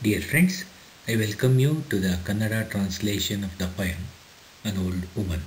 Dear friends, I welcome you to the Kannada translation of the poem An Old Woman.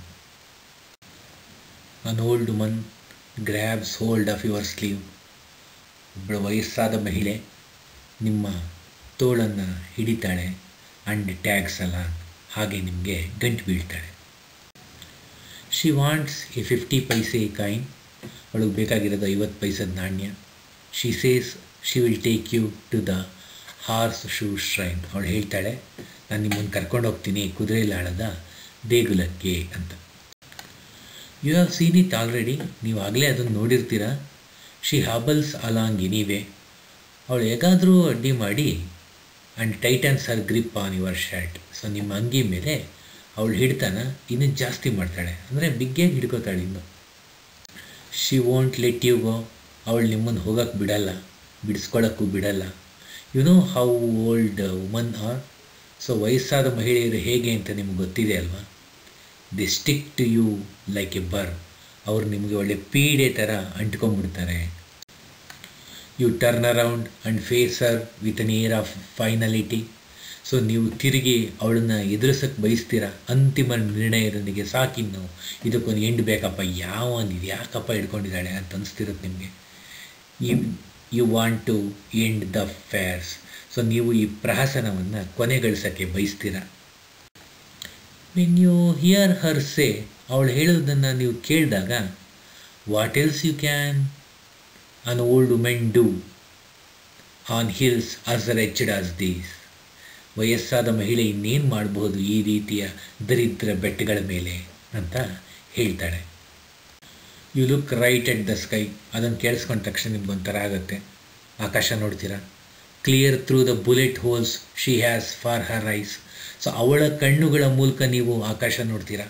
An old woman grabs hold of your sleeve. ಒಬ್ಬಳು ವಯಸ್ಸಾದ ಮಹಿಳೆ ನಿಮ್ಮ ತೋಳನ್ನು ಹಿಡಿತಾಳೆ and tags ಅಲ್ಲ ಹಾಗೆ ನಿಮಗೆ ಗಂಟು ಬೀಳ್ತಾಳೆ she wants a fifty paise coin ಅವಳಿಗೆ ಬೇಕಾಗಿರೋದು ಐವತ್ತು ಪೈಸದ ನಾಣ್ಯ she says she will take you to the horseshoe shrine ಅವಳು ಹೇಳ್ತಾಳೆ ನಾನು ನಿಮ್ಮನ್ನು ಕರ್ಕೊಂಡು ಹೋಗ್ತೀನಿ ಕುದುರೆ ಲಾಳದ ದೇಗುಲಕ್ಕೆ ಅಂತ you have seen it already ನೀವು ಆಗಲೇ ಅದನ್ನು ನೋಡಿರ್ತೀರಾ ಶಿ ಹಾಬಲ್ಸ್ ಅಲಾಂಗ್ ಎನಿವೆ ಅವಳು ಹೇಗಾದರೂ ಅಡ್ಡಿ ಮಾಡಿ and tightens her grip on your shirt so ನಿಮ್ಮ ಅಂಗಿ ಮೇಲೆ ಅವಳು ಹಿಡ್ತಾನ ಇನ್ನೂ ಜಾಸ್ತಿ ಮಾಡ್ತಾಳೆ ಅಂದರೆ ಬಿಗ್ಗೆಗೆ ಹಿಡ್ಕೋತಾಳೆ ಇನ್ನು she won't let you go ಅವಳು ನಿಮ್ಮನ್ನು ಹೋಗೋಕ್ಕೆ ಬಿಡಲ್ಲ ಬಿಡಿಸ್ಕೊಳ್ಳೋಕ್ಕೂ ಬಿಡಲ್ಲ you know how old woman are so ವಯಸ್ಸಾದ ಮಹಿಳೆಯರು ಹೇಗೆ ಅಂತ ನಿಮ್ಗೆ ಗೊತ್ತಿದೆ ಅಲ್ವಾ the stick to you like a bur ಅವ್ರು ನಿಮಗೆ ಒಳ್ಳೆ ಪೀಡೆ ಥರ ಅಂಟ್ಕೊಂಡ್ಬಿಡ್ತಾರೆ you turn around and face her with an air of finality so ನೀವು ತಿರುಗಿ ಅವಳನ್ನು ಎದುರಿಸೋಕ್ಕೆ ಬಯಸ್ತೀರ ಅಂತಿಮ ನಿರ್ಣಯದೊಂದಿಗೆ ಸಾಕಿನ್ನು ಇದಕ್ಕೊಂದು ಎಂಡ್ ಬೇಕಪ್ಪ ಯಾವನ್ ಇದು ಯಾಕಪ್ಪ ಹಿಡ್ಕೊಂಡಿದ್ದಾಳೆ ಅಂತ ಅನಿಸ್ತಿರುತ್ತೆ ನಿಮಗೆ you you want to end the farce so ನೀವು ಈ ಪ್ರಹಸನವನ್ನು ಕೊನೆಗಳಿಸೋಕ್ಕೆ ಬಯಸ್ತೀರ when you hear her say ಅವಳು ಹೇಳೋದನ್ನು ನೀವು ಕೇಳಿದಾಗ what else you can an old women do on hills as wretched as these ವಯಸ್ಸಾದ ಮಹಿಳೆ ಇನ್ನೇನು ಮಾಡಬಹುದು ಈ ರೀತಿಯ ದರಿದ್ರ ಬೆಟ್ಟಗಳ ಮೇಲೆ ಅಂತ ಹೇಳ್ತಾಳೆ you look right at the sky ಅದನ್ನು ಕೇಳಿಸ್ಕೊಂಡ ತಕ್ಷಣ ನಿಮ್ಗೊಂಥರ ಆಗುತ್ತೆ ಆಕಾಶ ನೋಡ್ತೀರಾ clear through the bullet holes she has for her eyes so ಅವಳ ಕಣ್ಣುಗಳ ಮೂಲಕ ನೀವು ಆಕಾಶ ನೋಡ್ತೀರಾ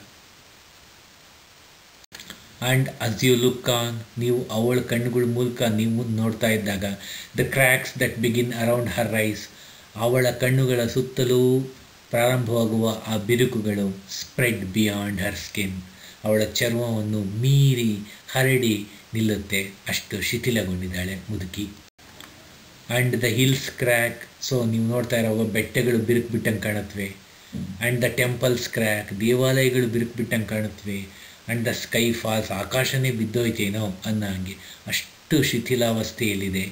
and as you look on ನೀವು ಅವಳ ಕಣ್ಣುಗಳ ಮೂಲಕ ನೀವು ನೋಡ್ತಾ ಇದ್ದಾಗ the cracks that begin around her eyes ಅವಳ ಕಣ್ಣುಗಳ ಸುತ್ತಲೂ ಪ್ರಾರಂಭವಾಗುವ ಆ ಬಿರುಕುಗಳು ಸ್ಪ್ರೆಡ್ ಬಿಯಾಂಡ್ ಹರ್ ಸ್ಕಿನ್ ಅವಳ ಚರ್ಮವನ್ನು ಮೀರಿ ಹರಡಿ ನಿಲ್ಲುತ್ತೆ ಅಷ್ಟು ಶಿಥಿಲಗೊಂಡಿದ್ದಾಳೆ ಮುದುಕಿ and the hills crack so ನೀವು ನೋಡ್ತಾ ಇರೋ ಬೆಟ್ಟಗಳು ಬಿರುಕು ಬಿಟ್ಟಂಗೆ ಕಾಣುತ್ತವೆ ಆ್ಯಂಡ್ ದ ಟೆಂಪಲ್ಸ್ ಕ್ರ್ಯಾಕ್ ದೇವಾಲಯಗಳು ಬಿರುಕು ಬಿಟ್ಟಂಗೆ ಕಾಣುತ್ತವೆ ಆ್ಯಂಡ್ ದ ಸ್ಕೈ ಫಾಲ್ಸ್ ಆಕಾಶನೇ ಬಿದ್ದೋಯ್ತೇನೋ ಅನ್ನೋ ಹಾಗೆ ಅಷ್ಟು ಶಿಥಿಲಾವಸ್ಥೆಯಲ್ಲಿದೆ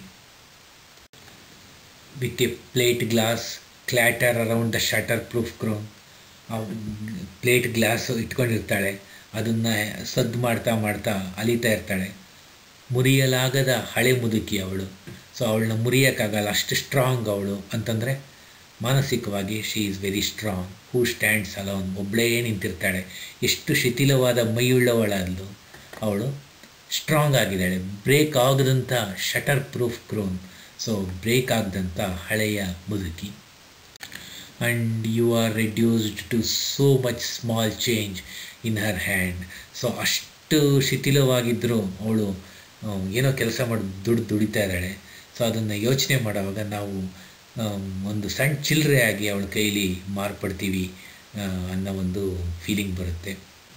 with a plate glass clatter around the shatter proof crone plate glass ಇಟ್ಕೊಂಡಿರ್ತಾಳೆ ಅದನ್ನು ಸದ್ದು ಮಾಡ್ತಾ ಮಾಡ್ತಾ ಅಲಿತಾ ಇರ್ತಾಳೆ ಮುರಿಯಲಾಗದ ಹಳೆ ಮುದುಕಿ ಅವಳು ಸೊ ಅವಳನ್ನ ಮುರಿಯೋಕ್ಕಾಗಲ್ಲ ಅಷ್ಟು ಸ್ಟ್ರಾಂಗ್ ಅವಳು ಅಂತಂದರೆ ಮಾನಸಿಕವಾಗಿ she is very strong who stands alone ಒಬ್ಬಳೇ ನಿಂತಿರ್ತಾಳೆ ಎಷ್ಟು ಶಿಥಿಲವಾದ ಮೈಯುಳ್ಳವಳಾದ್ಲು ಅವಳು ಸ್ಟ್ರಾಂಗ್ ಆಗಿದ್ದಾಳೆ ಬ್ರೇಕ್ ಆಗದಂಥ shatter proof crone so break ಆಗದಂಥ ಹಳೆಯ ಮುದುಕಿ and you are reduced to so much small change in her hand so ಅಷ್ಟು ಶಿಥಿಲವಾಗಿದ್ದರೂ ಅವಳು ಏನೋ ಕೆಲಸ ಮಾಡಿ ದುಡ್ಡು ದುಡಿತಾ ಇದ್ದಾಳೆ ಸೊ ಅದನ್ನು ಯೋಚನೆ ಮಾಡುವಾಗ ನಾವು ಒಂದು ಸಣ್ಣ ಚಿಲ್ಲರೆ ಆಗಿ ಅವಳ ಕೈಲಿ ಮಾರ್ಪಡ್ತೀವಿ ಅನ್ನೋ ಒಂದು ಫೀಲಿಂಗ್ ಬರುತ್ತೆ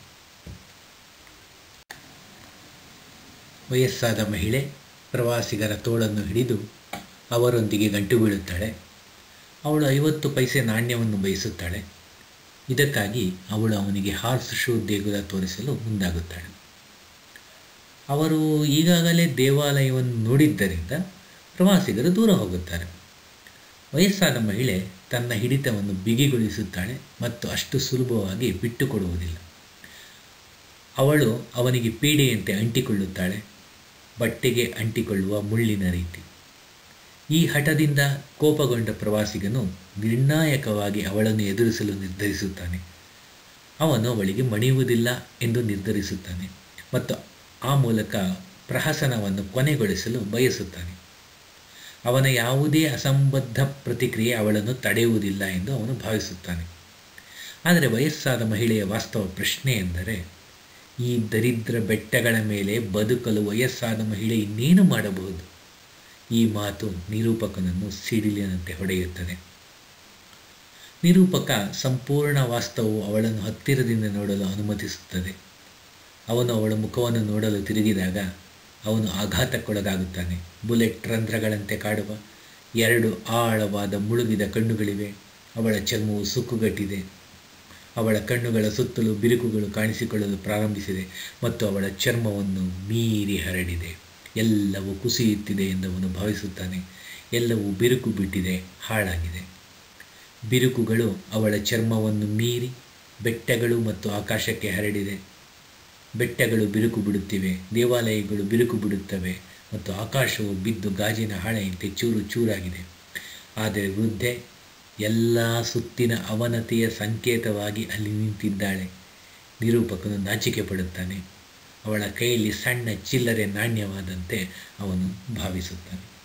ವಯಸ್ಸಾದ ಮಹಿಳೆ ಪ್ರವಾಸಿಗರ ತೋಳನ್ನು ಹಿಡಿದು ಅವರೊಂದಿಗೆ ಗಂಟು ಬೀಳುತ್ತಾಳೆ ಅವಳು ಐವತ್ತು ಪೈಸೆ ನಾಣ್ಯವನ್ನು ಬಯಸುತ್ತಾಳೆ ಇದಕ್ಕಾಗಿ ಅವಳು ಅವನಿಗೆ ಹಾರ್ಸ್ ಶೂ ದೇಗುಲ ತೋರಿಸಲು ಮುಂದಾಗುತ್ತಾಳೆ ಅವರು ಈಗಾಗಲೇ ದೇವಾಲಯವನ್ನು ನೋಡಿದ್ದರಿಂದ ಪ್ರವಾಸಿಗರು ದೂರ ಹೋಗುತ್ತಾರೆ ವಯಸ್ಸಾದ ಮಹಿಳೆ ತನ್ನ ಹಿಡಿತವನ್ನು ಬಿಗಿಗೊಳಿಸುತ್ತಾಳೆ ಮತ್ತು ಅಷ್ಟು ಸುಲಭವಾಗಿ ಬಿಟ್ಟುಕೊಡುವುದಿಲ್ಲ ಅವಳು ಅವನಿಗೆ ಪೀಡೆಯಂತೆ ಅಂಟಿಕೊಳ್ಳುತ್ತಾಳೆ ಬಟ್ಟೆಗೆ ಅಂಟಿಕೊಳ್ಳುವ ಮುಳ್ಳಿನ ರೀತಿ ಈ ಹಠದಿಂದ ಕೋಪಗೊಂಡ ಪ್ರವಾಸಿಗನು ನಿರ್ಣಾಯಕವಾಗಿ ಅವಳನ್ನು ಎದುರಿಸಲು ನಿರ್ಧರಿಸುತ್ತಾನೆ ಅವನು ಅವಳಿಗೆ ಮಣಿಯುವುದಿಲ್ಲ ಎಂದು ನಿರ್ಧರಿಸುತ್ತಾನೆ ಮತ್ತು ಆ ಮೂಲಕ ಪ್ರಹಸನವನ್ನು ಕೊನೆಗೊಳಿಸಲು ಬಯಸುತ್ತಾನೆ ಅವನ ಯಾವುದೇ ಅಸಂಬದ್ಧ ಪ್ರತಿಕ್ರಿಯೆ ಅವಳನ್ನು ತಡೆಯುವುದಿಲ್ಲ ಎಂದು ಅವನು ಭಾವಿಸುತ್ತಾನೆ ಆದರೆ ವಯಸ್ಸಾದ ಮಹಿಳೆಯ ವಾಸ್ತವ ಪ್ರಶ್ನೆ ಎಂದರೆ ಈ ದರಿದ್ರ ಬೆಟ್ಟಗಳ ಮೇಲೆ ಬದುಕಲು ವಯಸ್ಸಾದ ಮಹಿಳೆ ಇನ್ನೇನು ಮಾಡಬಹುದು ಈ ಮಾತು ನಿರೂಪಕನನ್ನು ಸಿಡಿಲಿನಂತೆ ಹೊಡೆಯುತ್ತದೆ ನಿರೂಪಕ ಸಂಪೂರ್ಣ ವಾಸ್ತವವು ಅವಳನ್ನು ಹತ್ತಿರದಿಂದ ನೋಡಲು ಅನುಮತಿಸುತ್ತದೆ ಅವನು ಅವಳ ಮುಖವನ್ನು ನೋಡಲು ತಿರುಗಿದಾಗ ಅವನು ಆಘಾತಕ್ಕೊಳಗಾಗುತ್ತಾನೆ ಬುಲೆಟ್ ರಂಧ್ರಗಳಂತೆ ಕಾಡುವ ಎರಡು ಆಳವಾದ ಮುಳುಗಿದ ಕಣ್ಣುಗಳಿವೆ ಅವಳ ಚರ್ಮವು ಸುಕ್ಕುಗಟ್ಟಿದೆ ಅವಳ ಕಣ್ಣುಗಳ ಸುತ್ತಲೂ ಬಿರುಕುಗಳು ಕಾಣಿಸಿಕೊಳ್ಳಲು ಪ್ರಾರಂಭಿಸಿದೆ ಮತ್ತು ಅವಳ ಚರ್ಮವನ್ನು ಮೀರಿ ಹರಡಿದೆ ಎಲ್ಲವೂ ಕುಸಿಯುತ್ತಿದೆ ಎಂದವನು ಭಾವಿಸುತ್ತಾನೆ ಎಲ್ಲವೂ ಬಿರುಕು ಬಿಟ್ಟಿದೆ ಹಾಳಾಗಿದೆ ಬಿರುಕುಗಳು ಅವಳ ಚರ್ಮವನ್ನು ಮೀರಿ ಬೆಟ್ಟಗಳು ಮತ್ತು ಆಕಾಶಕ್ಕೆ ಹರಡಿದೆ ಬೆಟ್ಟಗಳು ಬಿರುಕು ಬಿಡುತ್ತಿವೆ ದೇವಾಲಯಗಳು ಬಿರುಕು ಬಿಡುತ್ತವೆ ಮತ್ತು ಆಕಾಶವು ಬಿದ್ದು ಗಾಜಿನ ಹಾಳೆಯಂತೆ ಚೂರು ಚೂರಾಗಿದೆ ಆದರೆ ವೃದ್ಧೆ ಎಲ್ಲ ಸುತ್ತಿನ ಅವನತಿಯ ಸಂಕೇತವಾಗಿ ಅಲ್ಲಿ ನಿಂತಿದ್ದಾಳೆ ನಿರೂಪಕನು ನಾಚಿಕೆ ಪಡುತ್ತಾನೆ ಅವಳ ಕೈಯಲ್ಲಿ ಸಣ್ಣ ಚಿಲ್ಲರೆ ನಾಣ್ಯವಾದಂತೆ ಅವನು ಭಾವಿಸುತ್ತಾನೆ